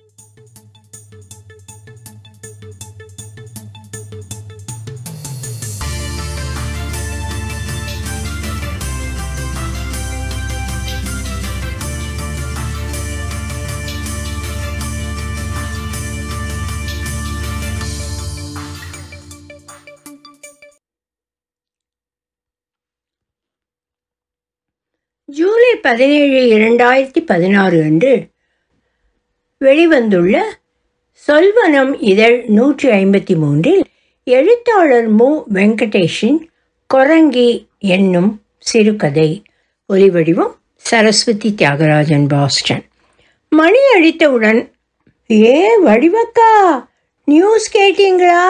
ஜூலை பதினேழு இரண்டாயிரத்தி பதினாறு அன்று வெளிவந்துள்ள சொல்வனம் இதழ் நூற்றி ஐம்பத்தி மூன்றில் எழுத்தாளர் மு வெங்கடேஷின் கொரங்கி என்னும் சிறுகதை ஒலிவடிவம் சரஸ்வதி தியாகராஜன் பாஸ்டன் மணி அடித்தவுடன் ஏ வடிவக்கா நியூஸ் கேட்டீங்களா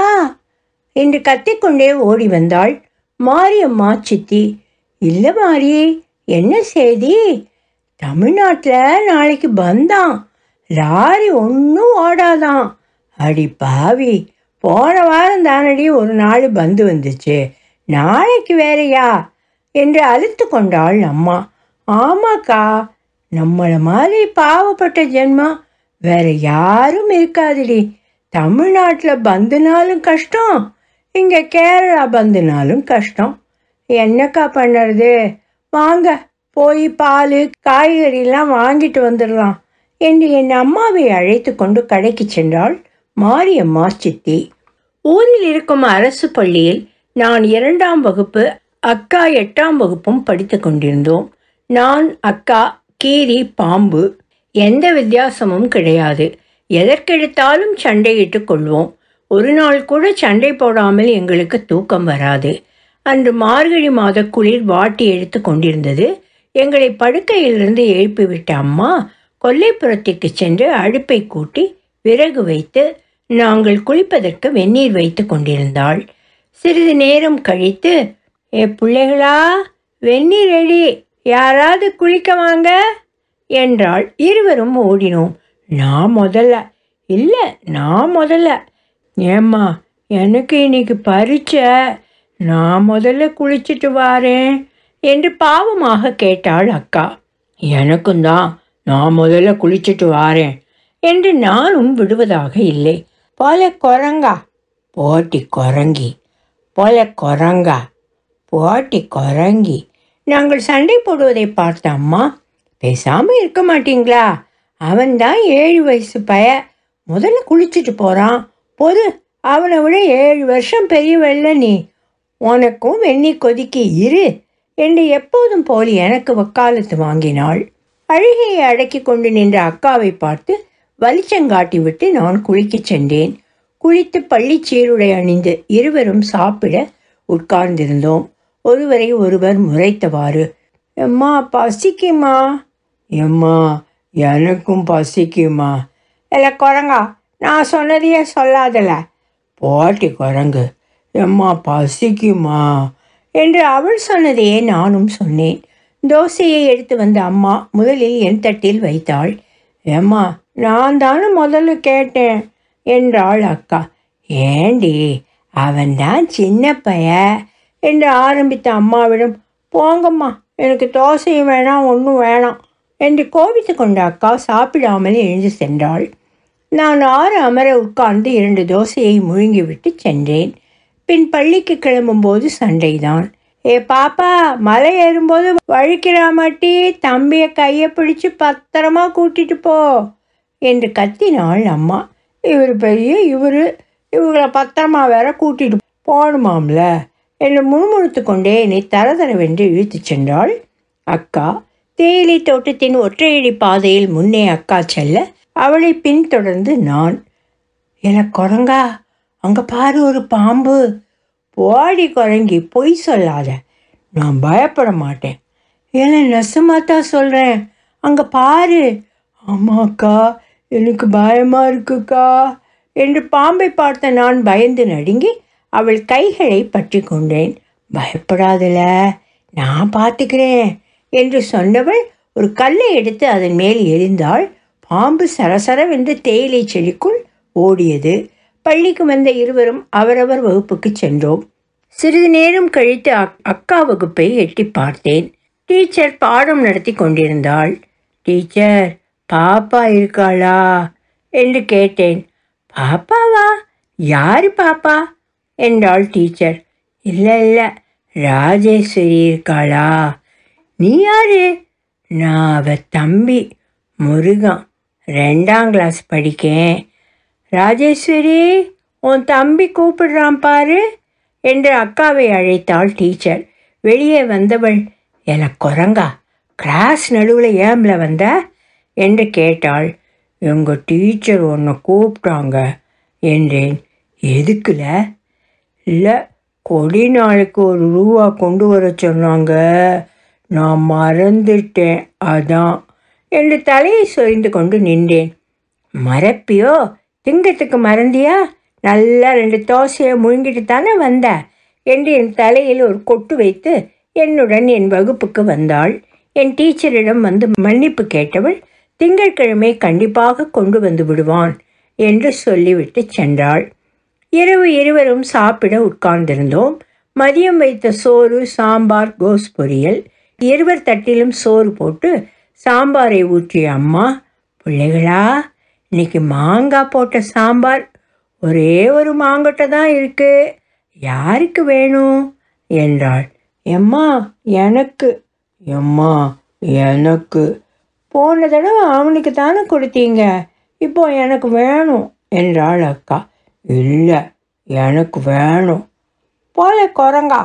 என்று கத்திக்கொண்டே ஓடி வந்தாள் மாரியம்மா சித்தி இல்லை மாரி என்ன செய்தி தமிழ்நாட்டில் நாளைக்கு பந்தான் லாரி ஒன்றும் ஓடாதான் அடி பாவி போன வாரம் தானடி ஒரு நாள் பந்து வந்துச்சு நாளைக்கு வேறயா என்று அழுத்து கொண்டாள் அம்மா ஆமாக்கா நம்மளை மாதிரி பாவப்பட்ட ஜென்மம் வேற யாரும் இருக்காதுடி தமிழ்நாட்டில் பந்துனாலும் கஷ்டம் இங்கே கேரளா பந்துனாலும் கஷ்டம் என்னக்கா பண்ணுறது வாங்க போய் பால் காய்கறிலாம் வாங்கிட்டு வந்துடலாம் என்று என் அம்மாவை அழைத்து கொண்டு கடைக்கு சென்றாள் மாரியம்மா சித்தி ஊரில் இருக்கும் அரசு பள்ளியில் நான் இரண்டாம் வகுப்பு அக்கா எட்டாம் வகுப்பும் படித்து கொண்டிருந்தோம் நான் அக்கா கீரி பாம்பு எந்த வித்தியாசமும் கிடையாது எதற்கெடுத்தாலும் சண்டையிட்டு கொள்வோம் ஒரு நாள் கூட சண்டை போடாமல் எங்களுக்கு தூக்கம் வராது அன்று மார்கழி மாத குளிர் வாட்டி எடுத்து கொண்டிருந்தது எங்களை படுக்கையிலிருந்து எழுப்பிவிட்ட அம்மா கொல்லைப்புறத்திற்கு சென்று அடுப்பை கூட்டி விறகு வைத்து நாங்கள் குளிப்பதற்கு வெந்நீர் வைத்து கொண்டிருந்தாள் சிறிது நேரம் கழித்து ஏ பிள்ளைகளா வெந்நீர் ரெடி யாராவது குளிக்க வாங்க என்றாள் இருவரும் ஓடினோம் நான் முதல்ல இல்லை நான் முதல்ல ஏம்மா எனக்கு இன்னைக்கு பரீட்சை நான் முதல்ல குளிச்சுட்டு வாரேன் என்று பாவமாக கேட்டாள் அக்கா எனக்கும் தான் நான் முதல்ல குளிச்சுட்டு வாரேன் என்று நானும் விடுவதாக இல்லை போல குரங்கா போட்டி குரங்கி போல குரங்கா போட்டி குரங்கி நாங்கள் சண்டை போடுவதை பார்த்த அம்மா பேசாமல் இருக்க மாட்டீங்களா அவன்தான் ஏழு வயசு பய முதல்ல குளிச்சுட்டு போகிறான் பொது அவனை விட ஏழு வருஷம் பெரியவல்ல நீ உனக்கும் வெந்நி கொதிக்கி இரு என்று எப்போதும் போல் எனக்கு வக்காலத்து வாங்கினாள் அழுகையை அடக்கி கொண்டு நின்ற அக்காவை பார்த்து வலிச்சங்காட்டி விட்டு நான் குளிக்கச் சென்றேன் குளித்து பள்ளி சீருடை அணிந்து இருவரும் சாப்பிட உட்கார்ந்திருந்தோம் ஒருவரை ஒருவர் முறைத்தவாறு எம்மா பசிக்குமா எம்மா எனக்கும் பசிக்குமா இல்லை குரங்கா நான் சொன்னதையே சொல்லாதல போட்டி குரங்கு எம்மா பசிக்குமா என்று அவள் சொன்னதையே நானும் சொன்னேன் தோசையை எடுத்து வந்த அம்மா முதலில் என் தட்டில் வைத்தாள் ஏம்மா நான் தானே முதல்ல கேட்டேன் என்றாள் அக்கா ஏண்டி அவன்தான் சின்ன பைய என்று ஆரம்பித்த அம்மாவிடம் போங்கம்மா எனக்கு தோசையும் வேணாம் ஒன்றும் வேணாம் என்று கோபித்து கொண்ட அக்கா சாப்பிடாமல் எழுந்து சென்றாள் நான் ஆறு அமர உட்கார்ந்து இரண்டு தோசையை முழுங்கிவிட்டு சென்றேன் பின் பள்ளிக்கு கிளம்பும்போது சண்டைதான் ஏ பாப்பா மலை ஏறும்போது வழிக்கிறா மாட்டி தம்பியை கையை பிடிச்சு பத்திரமா கூட்டிட்டு போ என்று கத்தினாள் அம்மா இவர் பெரிய இவர் இவங்களை பத்திரமா வேற கூட்டிட்டு போகணுமாம்ல என்று முணுமுணுத்து கொண்டே என்னை தரதரவென்று இழுத்துச் சென்றாள் அக்கா தேயிலை தோட்டத்தின் ஒற்றையடி பாதையில் முன்னே அக்கா செல்ல அவளை பின்தொடர்ந்து நான் என குரங்கா அங்கே பாரு ஒரு பாம்பு போடி குரங்கி பொய் சொல்லாத நான் பயப்பட மாட்டேன் ஏன்னா நெசமாக தான் சொல்கிறேன் அங்கே பாரு ஆமாக்கா எனக்கு பயமாக இருக்குக்கா என்று பாம்பை பார்த்த நான் பயந்து நடுங்கி அவள் கைகளை பற்றி கொண்டேன் பயப்படாதல நான் பார்த்துக்கிறேன் என்று சொன்னவள் ஒரு கல்லை எடுத்து அதன் மேல் எரிந்தாள் பாம்பு சரசரவென்று தேயிலை செடிக்குள் ஓடியது பள்ளிக்கு வந்த இருவரும் அவரவர் வகுப்புக்கு சென்றோம் சிறிது நேரம் கழித்து அக்- அக்கா வகுப்பை எட்டி பார்த்தேன் டீச்சர் பாடம் நடத்தி கொண்டிருந்தாள் டீச்சர் பாப்பா இருக்காளா என்று கேட்டேன் பாப்பாவா யாரு பாப்பா என்றாள் டீச்சர் இல்லை இல்லை ராஜேஸ்வரி இருக்காளா நீ யாரு நான் அவ தம்பி முருகன் ரெண்டாம் கிளாஸ் படிக்கேன் ராஜேஸ்வரி உன் தம்பி கூப்பிடுறான் பாரு என்று அக்காவை அழைத்தாள் டீச்சர் வெளியே வந்தவள் என குரங்கா கிளாஸ் நடுவில் ஏம்ல வந்த என்று கேட்டாள் எங்கள் டீச்சர் உன்னை கூப்பிட்டாங்க என்றேன் எதுக்குல இல்லை கொடி நாளுக்கு ஒரு ரூபா கொண்டு வர சொன்னாங்க நான் மறந்துட்டேன் அதான் என்று தலையை சொரிந்து கொண்டு நின்றேன் மறப்பியோ திங்கத்துக்கு மறந்தியா நல்லா ரெண்டு தோசையை முழுங்கிட்டு தானே வந்த என்று என் தலையில் ஒரு கொட்டு வைத்து என்னுடன் என் வகுப்புக்கு வந்தாள் என் டீச்சரிடம் வந்து மன்னிப்பு கேட்டவள் திங்கட்கிழமை கண்டிப்பாக கொண்டு வந்து விடுவான் என்று சொல்லிவிட்டு சென்றாள் இரவு இருவரும் சாப்பிட உட்கார்ந்திருந்தோம் மதியம் வைத்த சோறு சாம்பார் கோஸ் பொரியல் இருவர் தட்டிலும் சோறு போட்டு சாம்பாரை ஊற்றிய அம்மா பிள்ளைகளா இன்னைக்கு மாங்காய் போட்ட சாம்பார் ஒரே ஒரு மாங்கொட்டை தான் இருக்கு யாருக்கு வேணும் என்றாள் எம்மா எனக்கு எம்மா எனக்கு போன தடவை அவனுக்கு தானே கொடுத்தீங்க இப்போ எனக்கு வேணும் என்றாள் அக்கா இல்லை எனக்கு வேணும் போல குரங்கா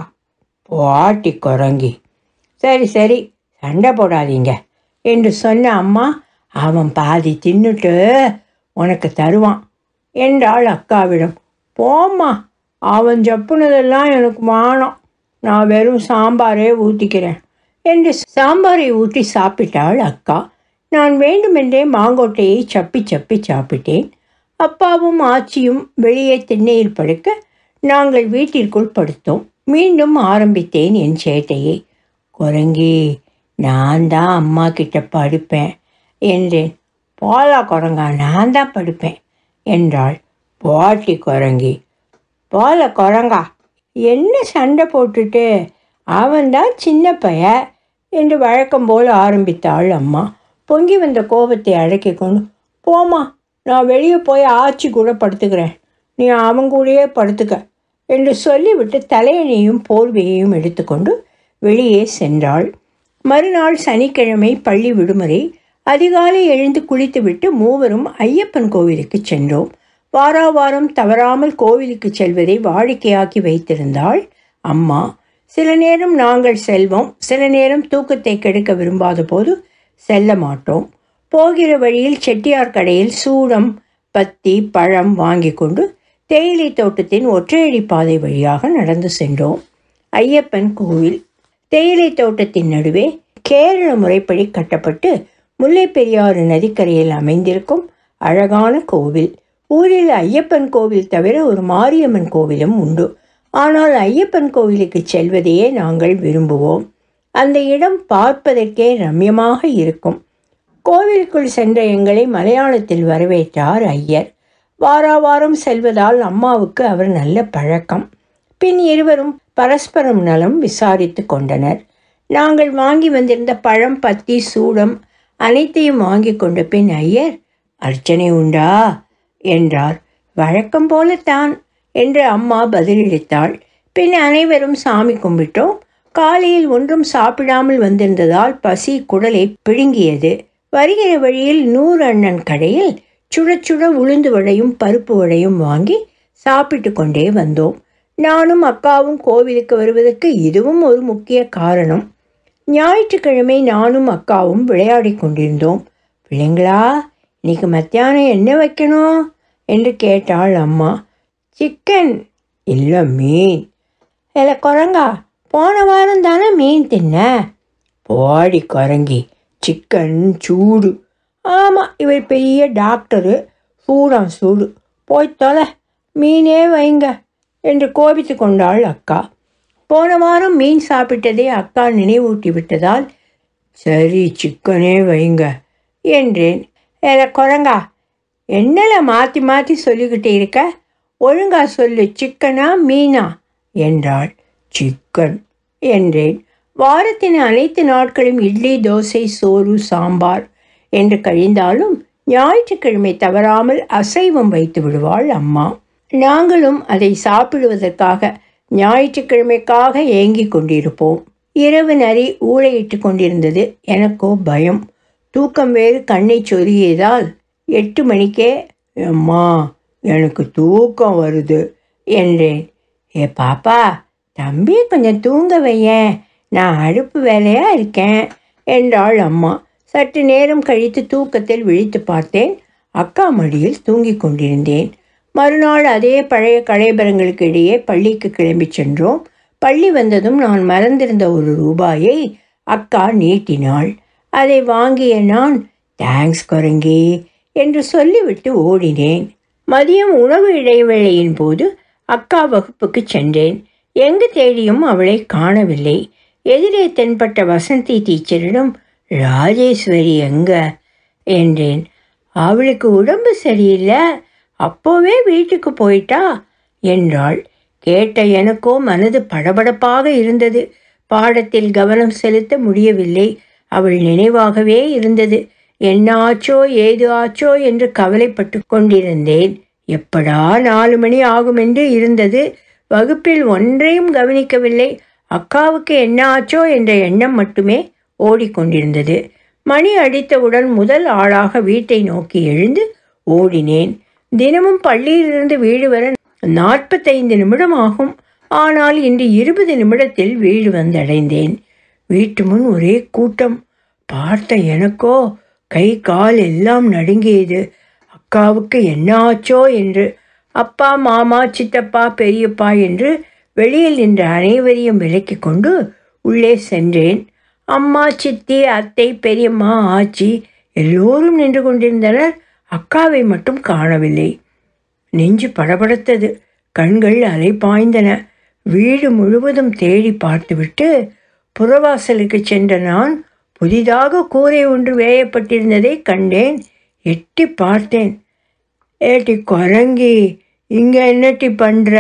பாட்டி குரங்கி சரி சரி சண்டை போடாதீங்க என்று சொன்ன அம்மா அவன் பாதி தின்னுட்டு உனக்கு தருவான் என்றாள் அக்காவிடம் போம்மா அவன் ஜப்புனதெல்லாம் எனக்கு வானம் நான் வெறும் சாம்பாரே ஊற்றிக்கிறேன் என்று சாம்பாரை ஊற்றி சாப்பிட்டாள் அக்கா நான் வேண்டுமென்றே மாங்கொட்டையை சப்பி சப்பி சாப்பிட்டேன் அப்பாவும் ஆச்சியும் வெளியே திண்ணையில் படுக்க நாங்கள் வீட்டிற்குள் படுத்தோம் மீண்டும் ஆரம்பித்தேன் என் சேட்டையை குரங்கி நான் தான் அம்மா கிட்ட படுப்பேன் என்றேன் போலா குரங்கா நான் தான் படுப்பேன் என்றாள் பாட்டி குரங்கி போல குரங்கா என்ன சண்டை போட்டுட்டு அவன்தான் சின்ன பைய என்று வழக்கம் போல் ஆரம்பித்தாள் அம்மா பொங்கி வந்த கோபத்தை அடக்கி கொண்டு போமா நான் வெளியே போய் ஆச்சி கூட படுத்துக்கிறேன் நீ அவன் கூடயே படுத்துக்க என்று சொல்லிவிட்டு தலையணையும் போர்வையையும் எடுத்துக்கொண்டு வெளியே சென்றாள் மறுநாள் சனிக்கிழமை பள்ளி விடுமுறை அதிகாலை எழுந்து குளித்துவிட்டு மூவரும் ஐயப்பன் கோவிலுக்கு சென்றோம் வாரா வாரம் தவறாமல் கோவிலுக்கு செல்வதை வாடிக்கையாக்கி வைத்திருந்தாள் அம்மா சில நேரம் நாங்கள் செல்வோம் சில நேரம் தூக்கத்தை கெடுக்க விரும்பாத போது செல்ல மாட்டோம் போகிற வழியில் செட்டியார் கடையில் சூடம் பத்தி பழம் வாங்கி கொண்டு தேயிலை தோட்டத்தின் ஒற்றையடி பாதை வழியாக நடந்து சென்றோம் ஐயப்பன் கோவில் தேயிலை தோட்டத்தின் நடுவே கேரள முறைப்படி கட்டப்பட்டு முல்லை பெரியாறு நதிக்கரையில் அமைந்திருக்கும் அழகான கோவில் ஊரில் ஐயப்பன் கோவில் தவிர ஒரு மாரியம்மன் கோவிலும் உண்டு ஆனால் ஐயப்பன் கோவிலுக்கு செல்வதையே நாங்கள் விரும்புவோம் அந்த இடம் பார்ப்பதற்கே ரம்யமாக இருக்கும் கோவிலுக்குள் சென்ற எங்களை மலையாளத்தில் வரவேற்றார் ஐயர் வாரா வாரம் செல்வதால் அம்மாவுக்கு அவர் நல்ல பழக்கம் பின் இருவரும் பரஸ்பரம் நலம் விசாரித்து கொண்டனர் நாங்கள் வாங்கி வந்திருந்த பழம் பத்தி சூடம் அனைத்தையும் வாங்கி கொண்ட பின் ஐயர் அர்ச்சனை உண்டா என்றார் வழக்கம் போலத்தான் என்று அம்மா பதிலளித்தாள் பின் அனைவரும் சாமி கும்பிட்டோம் காலையில் ஒன்றும் சாப்பிடாமல் வந்திருந்ததால் பசி குடலை பிடுங்கியது வருகிற வழியில் நூறு அண்ணன் கடையில் சுட சுட உளுந்து வடையும் பருப்பு வடையும் வாங்கி சாப்பிட்டு கொண்டே வந்தோம் நானும் அக்காவும் கோவிலுக்கு வருவதற்கு இதுவும் ஒரு முக்கிய காரணம் ஞாயிற்றுக்கிழமை நானும் அக்காவும் விளையாடி கொண்டிருந்தோம் பிள்ளைங்களா இன்னைக்கு மத்தியானம் என்ன வைக்கணும் என்று கேட்டாள் அம்மா சிக்கன் இல்லை மீன் இல்லை குரங்கா போன வாரம் தானே மீன் தின்ன போடி குரங்கி சிக்கன் சூடு ஆமாம் இவர் பெரிய டாக்டரு சூடான் சூடு போய் தொலை மீனே வைங்க என்று கோபித்து கொண்டாள் அக்கா போன வாரம் மீன் சாப்பிட்டதை அக்கா நினைவூட்டி விட்டதால் சரி சிக்கனே வைங்க என்றேன் ஏல குரங்கா என்னல மாற்றி மாற்றி சொல்லிக்கிட்டு இருக்க ஒழுங்கா சொல்லு சிக்கனா மீனா என்றாள் சிக்கன் என்றேன் வாரத்தின் அனைத்து நாட்களும் இட்லி தோசை சோறு சாம்பார் என்று கழிந்தாலும் ஞாயிற்றுக்கிழமை தவறாமல் அசைவம் வைத்து விடுவாள் அம்மா நாங்களும் அதை சாப்பிடுவதற்காக ஞாயிற்றுக்கிழமைக்காக ஏங்கிக் கொண்டிருப்போம் இரவு நரி ஊழையிட்டு கொண்டிருந்தது எனக்கோ பயம் தூக்கம் வேறு கண்ணை சொருகியதால் எட்டு மணிக்கே அம்மா எனக்கு தூக்கம் வருது என்றேன் ஏ பாப்பா தம்பி கொஞ்சம் தூங்க வையேன் நான் அடுப்பு வேலையாக இருக்கேன் என்றாள் அம்மா சற்று நேரம் கழித்து தூக்கத்தில் விழித்து பார்த்தேன் அக்கா மடியில் தூங்கிக் கொண்டிருந்தேன் மறுநாள் அதே பழைய கலைபரங்களுக்கு இடையே பள்ளிக்கு கிளம்பி சென்றோம் பள்ளி வந்ததும் நான் மறந்திருந்த ஒரு ரூபாயை அக்கா நீட்டினாள் அதை வாங்கிய நான் தேங்க்ஸ் குரங்கி என்று சொல்லிவிட்டு ஓடினேன் மதியம் உணவு இடைவேளையின் போது அக்கா வகுப்புக்கு சென்றேன் எங்கு தேடியும் அவளை காணவில்லை எதிரே தென்பட்ட வசந்தி டீச்சரிடம் ராஜேஸ்வரி எங்க என்றேன் அவளுக்கு உடம்பு சரியில்லை அப்போவே வீட்டுக்கு போயிட்டா என்றாள் கேட்ட எனக்கோ மனது படபடப்பாக இருந்தது பாடத்தில் கவனம் செலுத்த முடியவில்லை அவள் நினைவாகவே இருந்தது என்ன ஆச்சோ ஏது ஆச்சோ என்று கவலைப்பட்டு கொண்டிருந்தேன் எப்படா நாலு மணி ஆகும் என்று இருந்தது வகுப்பில் ஒன்றையும் கவனிக்கவில்லை அக்காவுக்கு என்ன ஆச்சோ என்ற எண்ணம் மட்டுமே ஓடிக்கொண்டிருந்தது மணி அடித்தவுடன் முதல் ஆளாக வீட்டை நோக்கி எழுந்து ஓடினேன் தினமும் பள்ளியிலிருந்து வீடு வர நாற்பத்தைந்து நிமிடம் ஆகும் ஆனால் இன்று இருபது நிமிடத்தில் வீடு வந்தடைந்தேன் வீட்டு முன் ஒரே கூட்டம் பார்த்த எனக்கோ கை கால் எல்லாம் நடுங்கியது அக்காவுக்கு என்ன ஆச்சோ என்று அப்பா மாமா சித்தப்பா பெரியப்பா என்று வெளியில் நின்ற அனைவரையும் விலக்கி கொண்டு உள்ளே சென்றேன் அம்மா சித்தி அத்தை பெரியம்மா ஆச்சி எல்லோரும் நின்று கொண்டிருந்தனர் அக்காவை மட்டும் காணவில்லை நெஞ்சு படபடத்தது கண்கள் அலை பாய்ந்தன வீடு முழுவதும் தேடி பார்த்துவிட்டு புறவாசலுக்கு சென்ற நான் புதிதாக கூரை ஒன்று வேயப்பட்டிருந்ததை கண்டேன் எட்டி பார்த்தேன் ஏட்டி குரங்கி இங்கே என்னட்டி பண்ணுற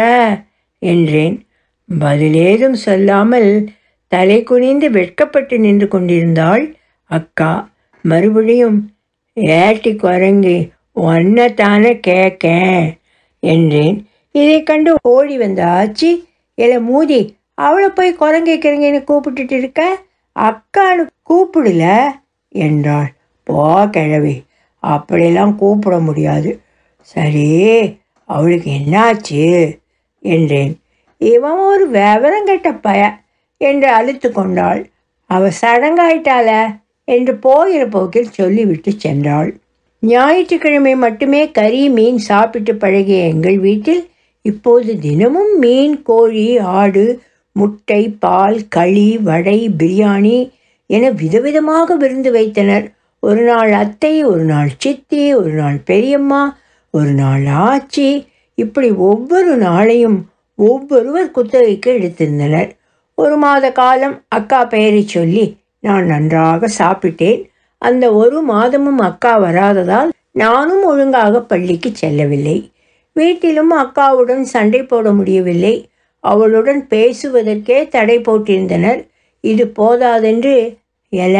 என்றேன் பதிலேதும் சொல்லாமல் தலை குனிந்து வெட்கப்பட்டு நின்று கொண்டிருந்தாள் அக்கா மறுபடியும் ஏட்டி குரங்கி ஒன்றை தானே கேட்கேன் என்றேன் இதை கண்டு ஓடி வந்த ஆச்சி இல்லை மூதி அவளை போய் குரங்கை கிறங்கன்னு கூப்பிட்டுட்டு இருக்க அக்கானு கூப்பிடல என்றாள் போ கிழவி அப்படியெல்லாம் கூப்பிட முடியாது சரி அவளுக்கு என்னாச்சு என்றேன் இவன் ஒரு விவரம் கெட்ட பய என்று அழுத்து கொண்டாள் அவ சடங்காயிட்டாள என்று போகிற போக்கில் சொல்லிவிட்டு சென்றாள் ஞாயிற்றுக்கிழமை மட்டுமே கறி மீன் சாப்பிட்டு பழகிய எங்கள் வீட்டில் இப்போது தினமும் மீன் கோழி ஆடு முட்டை பால் களி வடை பிரியாணி என விதவிதமாக விருந்து வைத்தனர் ஒரு நாள் அத்தை ஒரு நாள் சித்தி ஒரு நாள் பெரியம்மா ஒரு நாள் ஆச்சி இப்படி ஒவ்வொரு நாளையும் ஒவ்வொருவர் குத்தகைக்கு எடுத்திருந்தனர் ஒரு மாத காலம் அக்கா பெயரை சொல்லி நான் நன்றாக சாப்பிட்டேன் அந்த ஒரு மாதமும் அக்கா வராததால் நானும் ஒழுங்காக பள்ளிக்கு செல்லவில்லை வீட்டிலும் அக்காவுடன் சண்டை போட முடியவில்லை அவளுடன் பேசுவதற்கே தடை போட்டிருந்தனர் இது போதாதென்று எல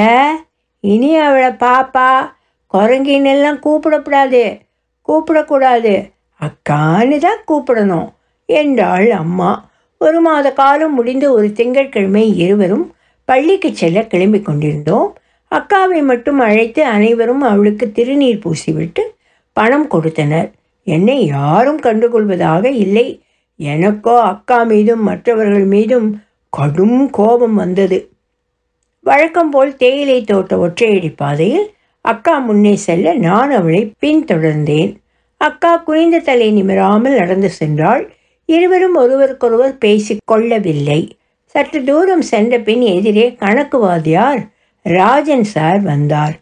இனி அவளை பாப்பா குரங்கின்னெல்லாம் கூப்பிடக்கூடாது கூப்பிடக்கூடாது அக்கான்னு தான் கூப்பிடணும் என்றாள் அம்மா ஒரு மாத காலம் முடிந்து ஒரு திங்கட்கிழமை இருவரும் பள்ளிக்கு செல்ல கிளம்பி கொண்டிருந்தோம் அக்காவை மட்டும் அழைத்து அனைவரும் அவளுக்கு திருநீர் பூசிவிட்டு பணம் கொடுத்தனர் என்னை யாரும் கண்டுகொள்வதாக இல்லை எனக்கோ அக்கா மீதும் மற்றவர்கள் மீதும் கடும் கோபம் வந்தது வழக்கம் போல் தேயிலை தோட்ட ஒற்றையடி பாதையில் அக்கா முன்னே செல்ல நான் அவளை பின்தொடர்ந்தேன் அக்கா குனிந்த தலை நிமிராமல் நடந்து சென்றாள் இருவரும் ஒருவருக்கொருவர் பேசிக் கொள்ளவில்லை சற்று தூரம் சென்ற பின் எதிரே கணக்குவாதியார் ராஜன் சார் வந்தார்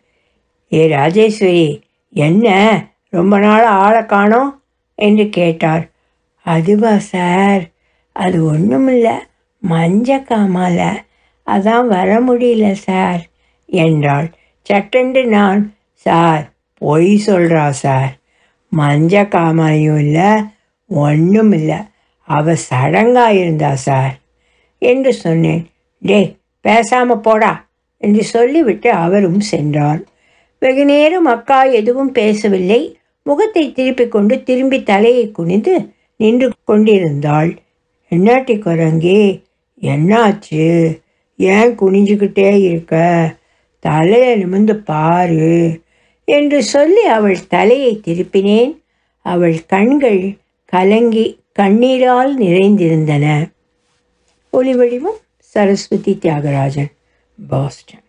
ஏ ராஜேஸ்வரி என்ன ரொம்ப நாள் ஆளை காணோம் என்று கேட்டார் அதுவா சார் அது ஒன்றுமில்ல மஞ்ச காமால அதான் வர முடியல சார் என்றாள் சட்டென்று நான் சார் பொய் சொல்கிறா சார் மஞ்ச காமாலையும் இல்லை ஒன்றும் இல்லை அவ சடங்கா இருந்தா சார் என்று சொன்னேன் டே பேசாம போடா என்று சொல்லிவிட்டு அவரும் சென்றார் வெகு நேரம் அக்கா எதுவும் பேசவில்லை முகத்தை திருப்பிக் கொண்டு திரும்பி தலையை குனிந்து நின்று கொண்டிருந்தாள் என்னாட்டி குரங்கே என்னாச்சு ஏன் குனிஞ்சுக்கிட்டே இருக்க தலையை நிமிந்து பாரு என்று சொல்லி அவள் தலையை திருப்பினேன் அவள் கண்கள் கலங்கி கண்ணீரால் நிறைந்திருந்தன ஒளிவடிவம் சரஸ்வதி தியாகராஜன் பாஸ்டன்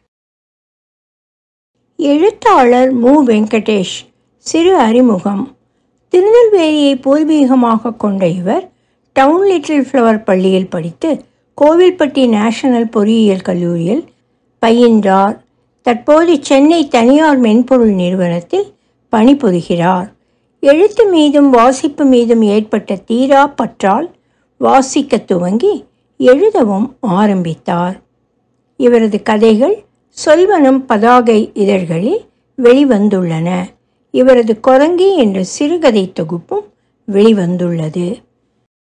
எழுத்தாளர் மு வெங்கடேஷ் சிறு அறிமுகம் திருநெல்வேலியை பூர்வீகமாக கொண்ட இவர் டவுன் லிட்டில் ஃப்ளவர் பள்ளியில் படித்து கோவில்பட்டி நேஷனல் பொறியியல் கல்லூரியில் பயின்றார் தற்போது சென்னை தனியார் மென்பொருள் நிறுவனத்தில் பணிபுரிகிறார் எழுத்து மீதும் வாசிப்பு மீதும் ஏற்பட்ட தீரா பற்றால் வாசிக்க துவங்கி எழுதவும் ஆரம்பித்தார் இவரது கதைகள் சொல்வனம் பதாகை இதழ்களில் வெளிவந்துள்ளன இவரது கொரங்கி என்ற சிறுகதை தொகுப்பும் வெளிவந்துள்ளது